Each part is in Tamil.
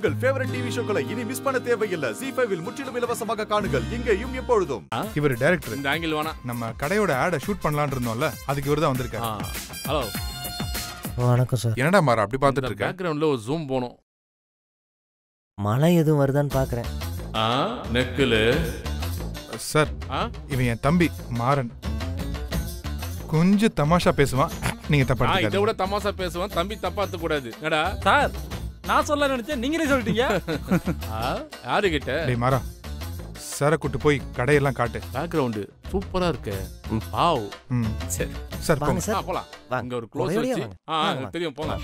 உங்கள் ஃபேவரட் டிவி ஷோக்களை இனி மிஸ் பண்ண தேவையில்லை ஜி ஃபைவில் முற்றிலும் இலவசமாக காணுங்கள் இங்கேயும் எப்பொழுதும் இவர் டைரக்டர் இந்த ஆங்கிள் வேணாம் நம்ம கடையோட ஆடை ஷூட் பண்ணலாம்னு இருந்தோம்ல அதுக்கு இவர் தான் வந்திருக்காரு ஹலோ வணக்கம் சார் என்னடா மாற அப்படி பார்த்துட்டு இந்த இருக்க பேக்ரவுண்ட்ல ஒரு ஜூம் போகணும் மழை எதுவும் வருதான்னு பார்க்குறேன் ஆ நெக்கில் சார் ஆ இவன் என் தம்பி மாறன் கொஞ்சம் தமாஷா பேசுவான் நீங்க தப்பா ஆ இதை எடுத்துக்காதீங்க. விட தமாசா பேசுவான் தம்பி தப்பாத்து கூடாது என்னடா சார் நான் சொல்ல நினைச்சேன் நீங்களே சொல்லிட்டீங்க ஆ, யாரு கிட்ட டேய் மாறா சாரை கூட்டு போய் கடையெல்லாம் காட்டு பேக்ரவுண்டு சூப்பரா இருக்கு ம். வாவ் ம் சரி சார் வாங்க போங்க ஆ சார் போலாம் வாங்க. அங்க ஒரு க்ளோஸ் ஒரேடியா வச்சு வாங்க. ஆ வாங்க, எனக்கு வாங்க. தெரியும் போங்க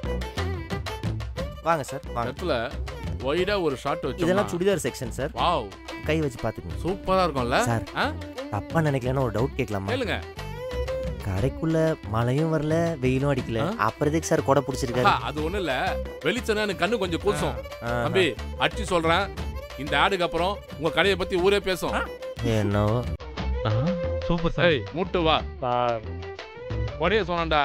வாங்க சார் வாங்க இடத்துல ஒய்டா ஒரு ஷாட் வச்சு இதெல்லாம் சுடிதார் செக்ஷன் சார் வாவ் கை வச்சு பார்த்துக்கங்க சூப்பரா இருக்கும்ல சார் ஆ? தப்பா நினைக்கலன்னா ஒரு டவுட் கேட்கலாமா கேளுங்க கடைக்குள்ள மழையும் வரல வெயிலும் அடிக்கல ஆ? அப்புறம் எதுக்கு சார் கொடை ஆ, பிடிச்சிருக்காரு அது ஒண்ணும் இல்ல வெளிச்சம்னா எனக்கு கண்ணு கொஞ்சம் கூசும் ஆ, தம்பி அடிச்சு சொல்றேன் இந்த ஆடுக்கு அப்புறம் உங்க கடையை பத்தி ஊரே பேசும் என்னவோ சூப்பர் சார் ஏய் மூட்டு வா உடனே சொன்னான்டா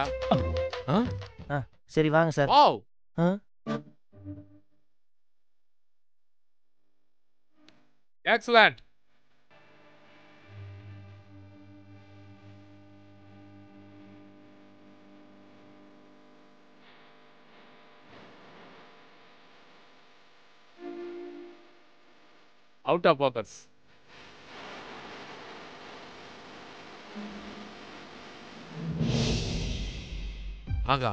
சரி வாங்க சார் வாவ் ஆ? எக்ஸலண்ட் அவுட் ஆஃப் ஃபோக்கஸ் ஆகா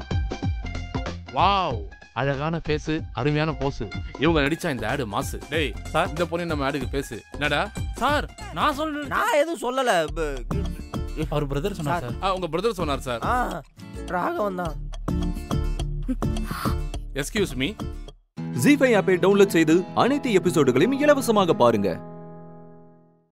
வாவ் அழகான பேசு அருமையான போசு இவங்க நடிச்சா இந்த ஆடு மாசு டேய் சார். இந்த பொண்ணு நம்ம ஆடுக்கு பேசு என்னடா சார் நான் சொல்றேன் நான் எதுவும் சொல்லல ப- அவர் பிரதர் சொன்னார் சார் ஆ, உங்க பிரதர் சொன்னார் சார் ஆ ராகவன் தான் எஸ்கியூஸ் மீ ஜி ஃபைவ் ஆப்பை டவுன்லோட் செய்து அனைத்து எபிசோடுகளையும் இலவசமாக பாருங்க